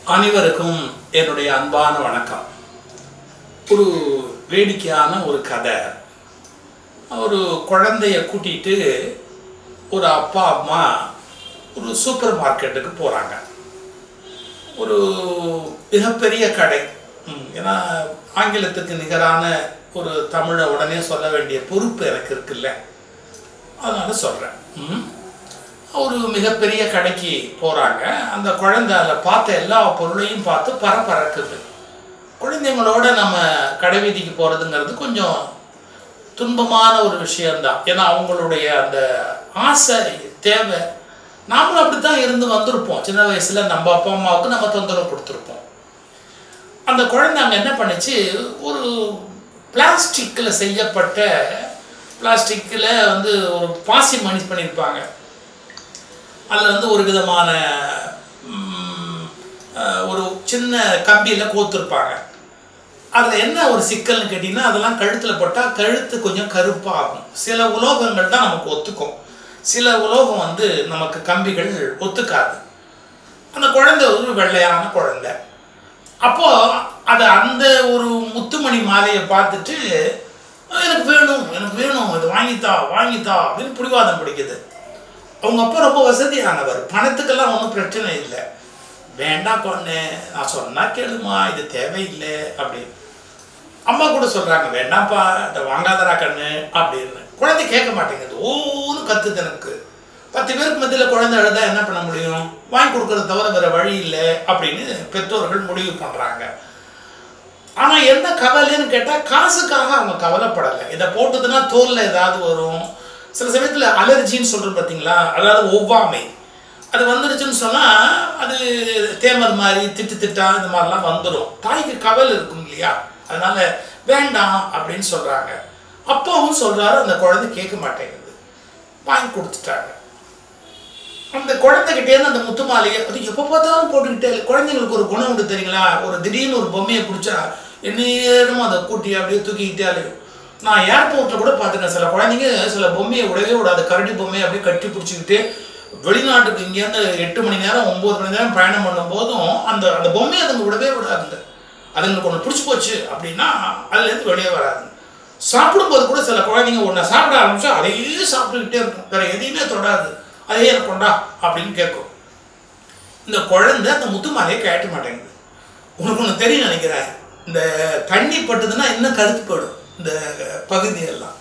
அனைவருக்கும் என்னுடைய அன்பான வணக்கம் ஒரு வேடிக்கையான ஒரு கதை ஒரு குழந்தைய கூட்டிட்டு ஒரு அப்பா அம்மா ஒரு சூப்பர் மார்க்கெட்டுக்கு போகிறாங்க ஒரு மிகப்பெரிய கடை ம், ஏன்னா ஆங்கிலத்துக்கு நிகரான ஒரு தமிழை உடனே சொல்ல வேண்டிய பொறுப்பு எனக்கு இருக்குல்ல அதனால சொல்கிறேன் ம் ஒரு மிகப்பெரிய கடைக்கு போகிறாங்க அந்த குழந்தை அதில் பார்த்த எல்லா பொருளையும் பார்த்து பரபரக்குது குழந்தைங்களோட நம்ம கடை வீதிக்கு போகிறதுங்கிறது கொஞ்சம் துன்பமான ஒரு விஷயம்தான் ஏன்னா அவங்களுடைய அந்த ஆசை தேவை நாமளும் அப்படி தான் இருந்து வந்திருப்போம் சின்ன வயசில் நம்ம அப்பா அம்மாவுக்கு நம்ம தொந்தரவு கொடுத்துருப்போம் அந்த குழந்தை அங்கே என்ன பண்ணுச்சு ஒரு பிளாஸ்டிக்கில் செய்யப்பட்ட பிளாஸ்டிக்கில் வந்து ஒரு பாசி மணி பண்ணியிருப்பாங்க அதில் வந்து ஒரு விதமான ம், அஹ், ஒரு சின்ன கம்பியில் கோத்துருப்பாங்க அதில் என்ன ஒரு சிக்கல்னு கேட்டிங்கன்னா அதெல்லாம் கழுத்தில் போட்டால் கழுத்து கொஞ்சம் கருப்பாகும் சில உலோகங்கள் தான் நமக்கு ஒத்துக்கும் சில உலோகம் வந்து நமக்கு கம்பிகள் ஒத்துக்காது அந்த குழந்தை ஒரு வெள்ளையான குழந்தை அப்போ அது அந்த ஒரு முத்துமணி மாலையை பார்த்துட்டு "அஹ், எனக்கு வேணும் எனக்கு வேணும் இது வாங்கித்தா வாங்கித்தா அப்படின்னு பிடிவாதம் பிடிக்குது அவங்க அப்பா ரொம்ப வசதியானவர் பணத்துக்கெல்லாம் ஒன்றும் பிரச்சனை இல்லை வேண்டாம் பொண்ணு நான் சொன்னா கேளுமா இது தேவையில்லை அப்படின்னு அம்மா கூட சொல்றாங்க வேண்டாம்ப்பா இதை வாங்காதடா கண்ணு அப்படின்னு குழந்தை கேட்க மாட்டேங்குது ஓன்னு கத்துது எனக்கு பத்து பேருக்கு மத்தியில் குழந்தை அழுதா என்ன பண்ண முடியும் வாங்கி கொடுக்கறத தவிர வேற வழி இல்லை அப்படின்னு பெற்றோர்கள் முடிவு பண்றாங்க ஆனா என்ன கவலைன்னு கேட்டா காசுக்காக அவங்க கவலைப்படலை இதை போட்டதுன்னா தோல்ல ஏதாவது வரும் சில சமயத்துல அலர்ஜின்னு சொல்றோம் பார்த்தீங்களா அதாவது ஒவ்வாமை அது வந்துருச்சுன்னு சொன்னா அது தேமர் மாதிரி திட்டு திட்டா இந்த மாதிரிலாம் வந்துடும் தாய்க்கு கவலை இருக்கும் இல்லையா அதனால வேண்டாம் அப்படின்னு சொல்றாங்க அப்பாவும் சொல்றாரு அந்த குழந்தை கேட்க மாட்டேங்குது வாங்கி கொடுத்துட்டாங்க அந்த குழந்தைகிட்டேருந்து அந்த முத்து மாலையை அது எப்போ பார்த்தாலும் போட்டுக்கிட்டே இருக்கு. குழந்தைங்களுக்கு ஒரு குணம் உண்டு தெரியுங்களா ஒரு திடீர்னு ஒரு பொம்மையை பிடிச்சா எந்நேரமும் அதை கூட்டி அப்படியே தூக்கிக்கிட்டே அலையும் நான் ஏர்போர்ட்டில் கூட பார்த்துருக்கேன் சில குழந்தைங்க சில பொம்மையை விடவே விடாது கரடி பொம்மையை அப்படியே கட்டி பிடிச்சிக்கிட்டு வெளிநாட்டுக்கு இங்கேருந்து எட்டு மணி நேரம் ஒம்பது மணி நேரம் பயணம் பண்ணும்போதும் அந்த அந்த பொம்மையை அதுங்க விடவே விடாதுங்க அதுங்களுக்கு ஒன்று பிடிச்சி போச்சு அப்படின்னா அதுலேருந்து வெளியே வராது சாப்பிடும்போது கூட சில குழந்தைங்க ஒன்று சாப்பிட ஆரம்பிச்சா அதையே சாப்பிட்டுக்கிட்டே இருக்கும் வேற எதையுமே தொடாது அதே எனக்கு கொண்டா அப்படின்னு கேட்கும் இந்த குழந்தை அந்த முத்து மாலையை கேட்ட மாட்டேங்குது உனக்கு ஒன்று தெரியும் நினைக்கிறேன் இந்த தண்ணி பட்டுதுன்னா இன்னும் கருத்து போயிடும் இந்த பகுதியெல்லாம்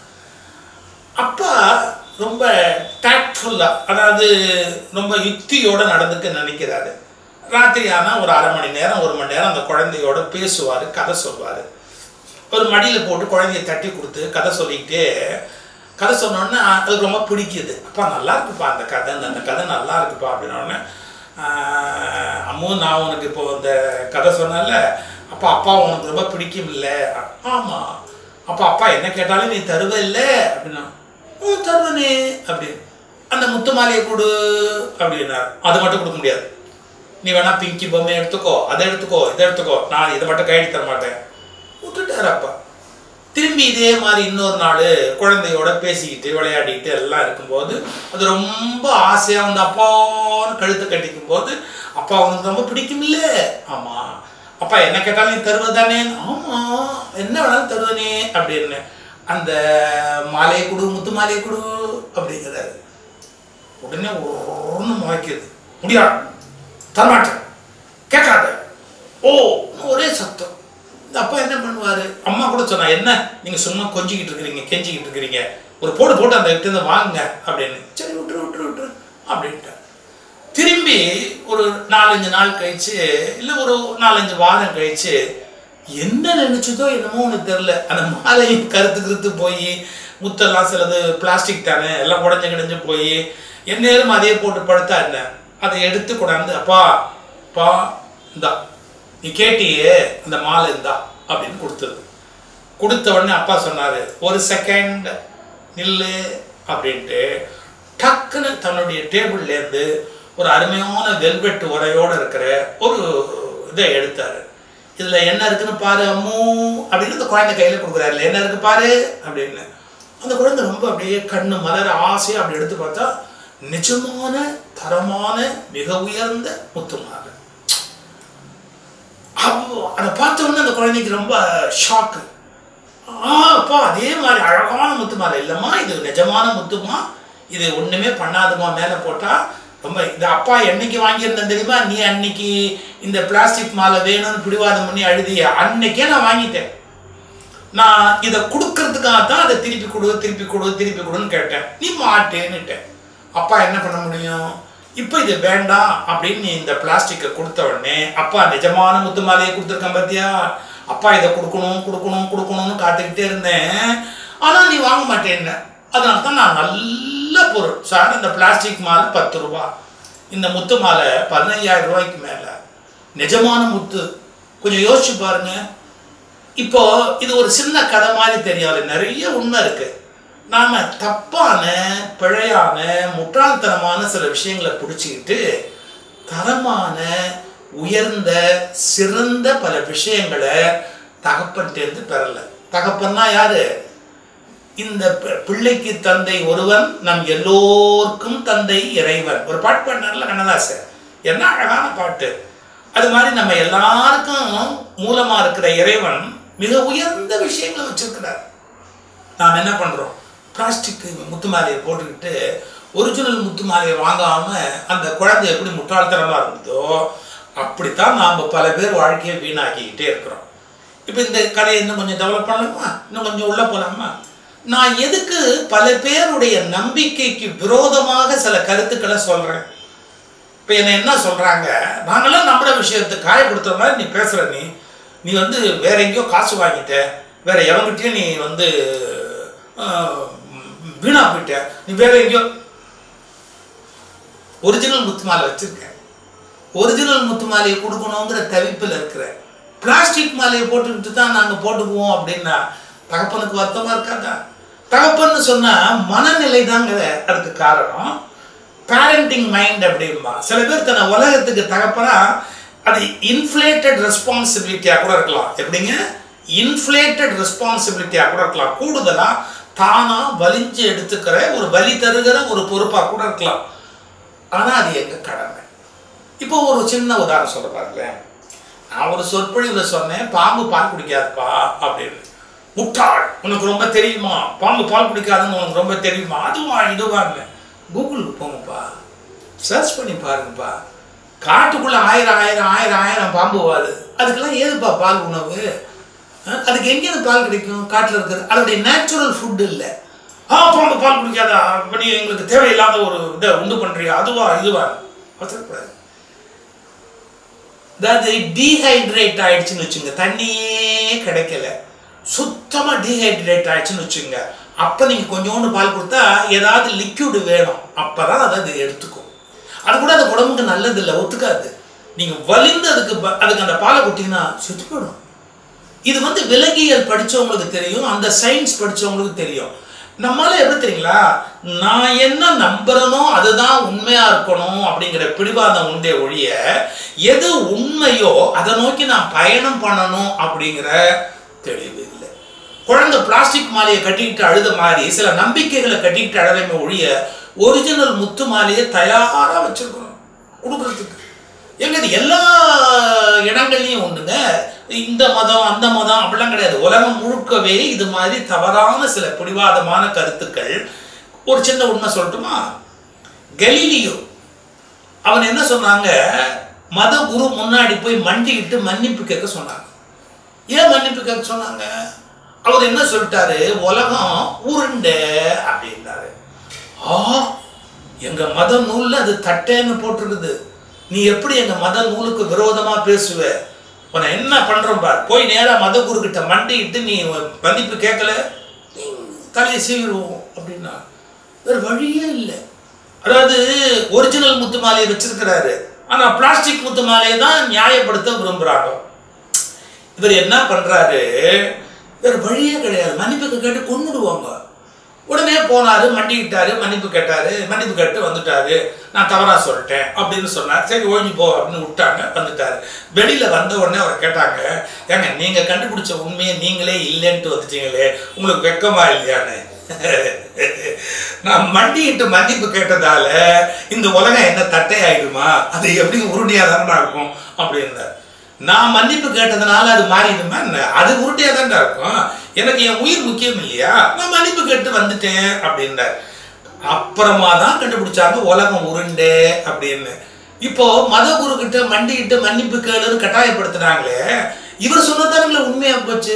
அப்பா ரொம்ப டாக்ட்ஃபுல்லாக அதாவது ரொம்ப யுக்தியோட நடந்துக்க நினைக்கிறாரு ராத்திரி ஆனால் ஒரு அரை மணி நேரம் ஒரு மணி நேரம் அந்த குழந்தையோட பேசுவார் கதை சொல்வார் ஒரு மடியில் போட்டு குழந்தைய தட்டி கொடுத்து கதை சொல்லிக்கிட்டே கதை சொன்னோடனே அதுக்கு ரொம்ப பிடிக்குது அப்பா நல்லா இருக்குப்பா அந்த கதை அந்த அந்த கதை நல்லா இருக்குப்பா அப்படின்னோடனே அம்மு நான் உனக்கு இப்போ இந்த கதை சொன்னேன்ல அப்பா அப்பா உனக்கு ரொம்ப பிடிக்கும் இல்லை ஆமாம் அப்பா அப்பா என்ன கேட்டாலும் நீ தருவ இல்லை அப்படின்னா ம் தருவனே அப்படின்னு அந்த முத்து மாலையை கொடு அப்படின்னாரு அது மட்டும் கொடுக்க முடியாது நீ வேணா பிங்கி பொம்மை எடுத்துக்கோ அதை எடுத்துக்கோ இதை எடுத்துக்கோ நான் இதை மட்டும் கையெழுத்து தர மாட்டேன் விட்டுட்டாரு அப்பா திரும்பி இதே மாதிரி இன்னொரு நாள் குழந்தையோட பேசிக்கிட்டு விளையாடிக்கிட்டு எல்லாம் இருக்கும்போது அது ரொம்ப ஆசையாக வந்து அப்பான்னு கழுத்தை கட்டிக்கும் போது அப்பா உனக்கு ரொம்ப பிடிக்கும்ல ஆமாம் அப்பா என்ன கேட்டாலும் நீ தருவதானே ஆமாம் என்ன வேணாலும் தருவனே அப்படின்னு அந்த மாலையை கொடு முத்து மாலையை கொடு அப்படிங்கிறாரு உடனே ஒன்று முளைக்குது முடியாது தரமாட்டேன் கேட்காத ஓ ஒரே சத்தம் இந்த அப்பா என்ன பண்ணுவாரு அம்மா கூட சொன்னா என்ன நீங்க சும்மா கொஞ்சிக்கிட்டு இருக்கிறீங்க கெஞ்சிக்கிட்டு இருக்கிறீங்க ஒரு போடு போட்டு அந்த கிட்ட இருந்து வாங்குங்க அப்படின்னு சரி விட்டுரு விட்டுரு விட்டுரு அப்படின்ட்டு திரும்பி ஒரு நாலஞ்சு நாள் கழிச்சு இல்லை ஒரு நாலஞ்சு வாரம் கழிச்சு என்ன நினைச்சதோ என்னமோ ஒன்று தெரில அந்த மாலையும் கருத்து கருத்து போய் முத்தெல்லாம் சிலது பிளாஸ்டிக் தானே எல்லாம் உடஞ்சு கிடஞ்சு போய் எந்நேரம் அதையே போட்டு படுத்தா என்ன அதை எடுத்து கொண்டாந்து அப்பா அப்பா இந்தா நீ கேட்டியே அந்த மாலை இந்தா அப்படின்னு கொடுத்தது கொடுத்த உடனே அப்பா சொன்னாரு ஒரு செகண்ட் நில்லு அப்படின்ட்டு டக்குன்னு தன்னுடைய டேபிள்ல இருந்து ஒரு அருமையான வெல்வெட் உரையோட இருக்கிற ஒரு இதை எடுத்தாரு இதுல என்ன இருக்குன்னு பாரு அம்மு அப்படின்னு அந்த குழந்தை கையில கொடுக்குறாருல என்ன இருக்கு பாரு அப்படின்னு அந்த குழந்தை ரொம்ப அப்படியே கண்ணு மலர ஆசையா அப்படி எடுத்து பார்த்தா நிஜமான தரமான மிக உயர்ந்த முத்து மாலை அப்போ அதை பார்த்த உடனே அந்த குழந்தைக்கு ரொம்ப ஷாக்கு ஆ அப்பா அதே மாதிரி அழகான முத்து மாலை இல்லைம்மா இது நிஜமான முத்துமா இது ஒண்ணுமே பண்ணாதுமா மேலே போட்டா ரொம்ப இது அப்பா என்னைக்கு வாங்கியிருந்தேன் தெரியுமா நீ அன்னைக்கு இந்த பிளாஸ்டிக் மாலை வேணும்னு பிடிவாதம் பண்ணி அழுதிய அன்னைக்கே நான் வாங்கிட்டேன் நான் இதை கொடுக்கறதுக்காக தான் அதை திருப்பி கொடு திருப்பி கொடு திருப்பி கொடுன்னு கேட்டேன் நீ மாட்டேன்னுட்டேன் அப்பா என்ன பண்ண முடியும் இப்போ இது வேண்டாம் அப்படின்னு நீ இந்த பிளாஸ்டிக்கை கொடுத்த உடனே அப்பா நிஜமான முத்து மாலையை கொடுத்துருக்கேன் பார்த்தியா அப்பா இதை கொடுக்கணும் கொடுக்கணும் கொடுக்கணும்னு காத்துக்கிட்டே இருந்தேன் ஆனால் நீ வாங்க மாட்டேன்ன அதனால தான் நான் நல்ல பொருள் சார் இந்த பிளாஸ்டிக் மாலை பத்து ரூபா இந்த முத்து மாலை பதினையாயிரம் ரூபாய்க்கு மேலே நிஜமான முத்து கொஞ்சம் யோசிச்சு பாருங்க இப்போ இது ஒரு சின்ன கதை மாதிரி தெரியாது நிறைய உண்மை இருக்கு நாம தப்பான பிழையான முட்டாள்தனமான சில விஷயங்களை பிடிச்சிக்கிட்டு தரமான உயர்ந்த சிறந்த பல விஷயங்களை தகப்பன்ட்டேருந்து பெறல தகப்பன்னா யாரு இந்த பி- பிள்ளைக்கு தந்தை ஒருவன் நம் எல்லோருக்கும் தந்தை இறைவன் ஒரு பாட்டு பாடினார்ல கண்ணதாசன் என்ன அழகான பாட்டு அது மாதிரி நம்ம எல்லாருக்கும் மூலமா இருக்கிற இறைவன் மிக உயர்ந்த விஷயங்களை வச்சிருக்கிறார் நாம் என்ன பண்றோம் பிளாஸ்டிக் முத்து மாலையை போட்டுக்கிட்டு ஒரிஜினல் முத்து மாலையை வாங்காம அந்த குழந்தை எப்படி முட்டாள்தனமா இருந்ததோ அப்படித்தான் நாம் பல பேர் வாழ்க்கையை வீணாக்கிக்கிட்டே இருக்கிறோம் இப்போ இந்த கதையை இன்னும் கொஞ்சம் டெவலப் பண்ணலாமா இன்னும் கொஞ்சம் உள்ள போலாமா நான் எதுக்கு பல பேருடைய நம்பிக்கைக்கு விரோதமாக சில கருத்துக்களை சொல்றேன் இப்போ என்ன என்ன சொல்றாங்க நாங்களாம் நம்புற விஷயத்தை காயப்படுத்துற மாதிரி நீ பேசுற நீ நீ வந்து வேற எங்கேயோ காசு வாங்கிட்ட வேற எவங்கிட்டயும் நீ வந்து ஆஹ், வீணா போயிட்ட நீ வேற எங்கேயோ ஒரிஜினல் முத்து மாலை வச்சிருக்கேன் ஒரிஜினல் முத்து மாலையை கொடுக்கணுங்கிற தவிப்பில் இருக்கிறேன் பிளாஸ்டிக் மாலையை போட்டுக்கிட்டு தான் நாங்கள் போட்டுக்குவோம் அப்படின்னா தகப்பனுக்கு வருத்தமா இருக்காதா தகப்பன்னு சொன்னா மனநிலை தாங்க அதுக்கு காரணம் பேரண்டிங் மைண்ட் அப்படிம்பா சில பேர் தன்னை உலகத்துக்கு தகப்பனா அது இன்ஃப்ளேட்டட் ரெஸ்பான்சிபிலிட்டியாக கூட இருக்கலாம் எப்படிங்க இன்ஃப்ளேட்டட் ரெஸ்பான்சிபிலிட்டியாக கூட இருக்கலாம் கூடுதலா தானா வலிஞ்சு எடுத்துக்கிற ஒரு வலி தருகிற ஒரு பொறுப்பாக கூட இருக்கலாம் ஆனா அது எங்க கடமை இப்போ ஒரு சின்ன உதாரணம் சொல்ல பாருங்களேன் நான் ஒரு சொற்பொழிவுல சொன்னேன் பாம்பு பால் குடிக்காதுப்பா அப்படின்னு முட்டாள் உனக்கு ரொம்ப தெரியுமா பாம்பு பால் குடிக்காதுன்னு உனக்கு ரொம்ப தெரியுமா அதுவா இதுவாங்க கூகுளுக்கு போங்கப்பா சர்ச் பண்ணி பாருங்கப்பா காட்டுக்குள்ள ஆயிரம் ஆயிரம் ஆயிரம் ஆயிரம் பாம்பு வாது அதுக்கெல்லாம் ஏதுப்பா பால் உணவு அஹ், அதுக்கு எங்கேருந்து பால் கிடைக்கும் காட்டில் இருக்கிறது அதோடைய நேச்சுரல் ஃபுட் இல்லை ஆ பாம்பு பால் குடிக்காதா அப்ப நீ எங்களுக்கு தேவையில்லாத ஒரு இதை உண்டு பண்றியா அதுவா இதுவா அவசரப்படாது அதாவது டீஹைட்ரேட் ஆயிடுச்சுன்னு வச்சுங்க தண்ணியே கிடைக்கல சுத்தமா டீஹைட்ரேட் ஆயிடுச்சுன்னு வச்சுங்க அப்ப நீங்க கொஞ்சோண்டு பால் கொடுத்தா ஏதாவது லிக்யூடு வேணும் அப்பதான் அதை அது எடுத்துக்கும் அது கூட அந்த உடம்புக்கு நல்லது இல்லை ஒத்துக்காது நீங்க வலிந்து அதுக்கு ப- அதுக்கு அந்த பாலை கொடுத்தீங்கன்னா செத்து போயிடும் இது வந்து விலங்கியல் படிச்சவங்களுக்கு தெரியும் அந்த சயின்ஸ் படிச்சவங்களுக்கு தெரியும் நம்மளால எப்படி தெரியுங்களா நான் என்ன நம்புறனோ அதுதான் உண்மையா இருக்கணும் அப்படிங்கிற பிடிவாதம் உண்டே ஒழிய எது உண்மையோ அதை நோக்கி நான் பயணம் பண்ணணும் அப்படிங்கிற தெளிவு இல்லை குழந்தை பிளாஸ்டிக் மாலையை கட்டிக்கிட்டு அழுத மாதிரி சில நம்பிக்கைகளை கட்டிக்கிட்டு அழலைமே ஒழிய ஒரிஜினல் முத்து மாலையை தயாரா வச்சிருக்கணும் கொடுக்கறதுக்கு எங்க இது எல்லா இடங்கள்லையும் ஒண்ணுங்க இந்த மதம் அந்த மதம் அப்படிலாம் கிடையாது உலகம் முழுக்கவே இது மாதிரி தவறான சில பிடிவாதமான கருத்துக்கள் ஒரு சின்ன உண்மை சொல்லட்டுமா கலீலியோ அவன் என்ன சொன்னாங்க மத குரு முன்னாடி போய் மண்டிக்கிட்டு மன்னிப்பு கேட்க சொன்னாங்க ஏன் மன்னிப்பு கேட்க சொன்னாங்க அவர் என்ன சொல்லிட்டாரு உலகம் உருண்டை அப்படின்னாரு ஆ எங்க மத நூல்ல அது தட்டேன்னு போட்டிருக்குது நீ எப்படி எங்க மத நூலுக்கு விரோதமா பேசுவ உன்னை என்ன பண்றோம் பார் போய் நேரா மத குரு கிட்ட மண்டிக்கிட்டு நீ மன்னிப்பு கேட்கல நீ தலையை சீவிடுவோம் அப்படின்னா வேற வழியே இல்லை அதாவது ஒரிஜினல் முத்து மாலையை வச்சிருக்கிறாரு ஆனா பிளாஸ்டிக் முத்து மாலையை தான் நியாயப்படுத்த விரும்புறாங்க இவர் என்ன பண்றாரு வேற வழியே கிடையாது மன்னிப்புக்கு கேட்டு கொண்டுடுவாங்க உடனே போனாரு மண்டிக்கிட்டாரு மன்னிப்பு கேட்டாரு மன்னிப்பு கேட்டு வந்துட்டாரு நான் தவறா சொல்லிட்டேன் அப்படின்னு சொன்னார் சரி ஓய்ஞ்சு போ அப்படின்னு விட்டாங்க வந்துட்டாரு வெளியில வந்த உடனே அவர் கேட்டாங்க ஏங்க நீங்க கண்டுபிடிச்ச உண்மையை நீங்களே இல்லைன்ட்டு வந்துட்டீங்களே உங்களுக்கு வெக்கமா இல்லையான்னு நான் மண்டிக்கிட்டு மன்னிப்பு கேட்டதால இந்த உலகம் என்ன தட்டை ஆயிடுமா அது எப்படி உருண்டியா தானே இருக்கும் அப்படின்னார் நான் மன்னிப்பு கேட்டதுனால அது மாறிடுமா என்ன அது உருட்டையா தான்டா இருக்கும் எனக்கு என் உயிர் முக்கியம் இல்லையா நான் மன்னிப்பு கேட்டு வந்துட்டேன் அப்படின்னார் அப்புறமா தான் கண்டுபிடிச்சாங்க உலகம் உருண்டே அப்படின்னு இப்போ மத குரு கிட்ட மண்டிக்கிட்ட மன்னிப்பு கேளுன்னு கட்டாயப்படுத்துனாங்களே இவர் சொன்னதானுங்களே உண்மையா போச்சு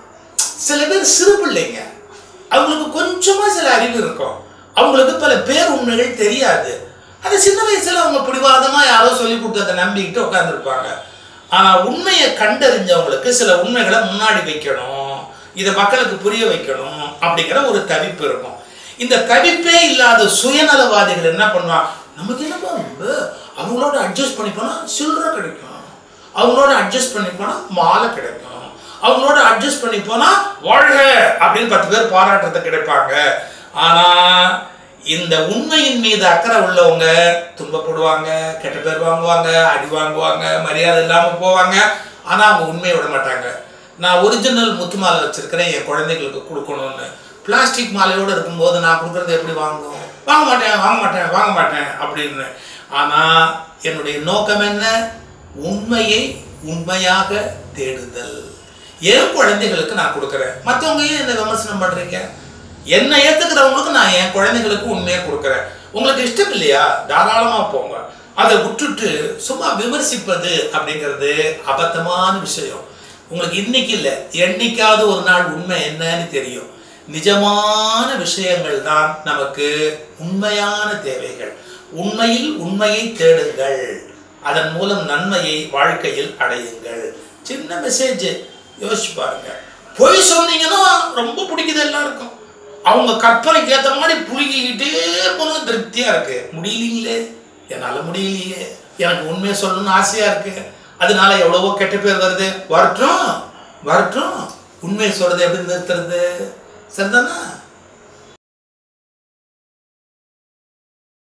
சில பேர் சிறு பிள்ளைங்க அவங்களுக்கு கொஞ்சமா சில அறிவு இருக்கும் அவங்களுக்கு பல பேர் உண்மைகள் தெரியாது அது சின்ன வயசுல அவங்க பிடிவாதமா யாரோ சொல்லி கொடுத்ததை நம்பிக்கிட்டு உட்காந்துருப்பாங்க ஆனா உண்மையை கண்டறிஞ்சவங்களுக்கு சில உண்மைகளை முன்னாடி வைக்கணும் இதை மக்களுக்கு புரிய வைக்கணும் அப்படிங்கிற ஒரு தவிப்பு இருக்கும் இந்த தவிப்பே இல்லாத சுயநலவாதிகள் என்ன பண்ணுவாங்க நமக்கு என்னப்பா ரொம்ப அவங்களோட அட்ஜஸ்ட் பண்ணி போனா சில்லறை கிடைக்கும் அவங்களோட அட்ஜஸ்ட் பண்ணி போனா மாலை கிடைக்கும் அவங்களோட அட்ஜஸ்ட் பண்ணி போனா வாழ்க அப்படின்னு பத்து பேர் பாராட்டுறது கிடைப்பாங்க ஆனா இந்த உண்மையின் மீது அக்கறை உள்ளவங்க துன்பப்படுவாங்க கெட்ட பேர் வாங்குவாங்க அடி வாங்குவாங்க மரியாதை இல்லாம போவாங்க ஆனா அவங்க உண்மையை விட மாட்டாங்க நான் ஒரிஜினல் முத்து மாலை வச்சிருக்கிறேன் என் குழந்தைங்களுக்கு கொடுக்கணும்னு பிளாஸ்டிக் மாலையோடு இருக்கும்போது நான் கொடுக்கறது எப்படி வாங்கும் வாங்க மாட்டேன் வாங்க மாட்டேன் வாங்க மாட்டேன் அப்படின்னு ஆனா என்னுடைய நோக்கம் என்ன உண்மையை உண்மையாக தேடுதல் என் குழந்தைகளுக்கு நான் கொடுக்குறேன் மற்றவங்க ஏன் என்ன விமர்சனம் பண்றீங்க என்னை ஏத்துக்கிறவங்களுக்கு நான் என் குழந்தைகளுக்கு உண்மையை கொடுக்குறேன் உங்களுக்கு இஷ்டம் இல்லையா தாராளமா போங்க அதை விட்டுட்டு சும்மா விமர்சிப்பது அப்படிங்கிறது அபத்தமான விஷயம் உங்களுக்கு இன்னைக்கு இல்லை என்னைக்காவது ஒரு நாள் உண்மை என்னன்னு தெரியும் நிஜமான விஷயங்கள் தான் நமக்கு உண்மையான தேவைகள் உண்மையில் உண்மையை தேடுங்கள் அதன் மூலம் நன்மையை வாழ்க்கையில் அடையுங்கள் சின்ன மெசேஜ் யோசிச்சு பாருங்க பொய் சொன்னீங்கன்னா ரொம்ப பிடிக்குது எல்லாருக்கும் அவங்க கற்பனைக்கு ஏற்ற மாதிரி புழுகிக்கிட்டே போனது திருப்தியா இருக்கு முடியலீங்களே என்னால முடியலையே எனக்கு உண்மையை சொல்லணும்னு ஆசையா இருக்கு அதனால எவ்வளவோ கெட்ட பேர் வருது வரட்டும் வரட்டும் உண்மையை சொல்றது எப்படி நிறுத்துறது சரிதானா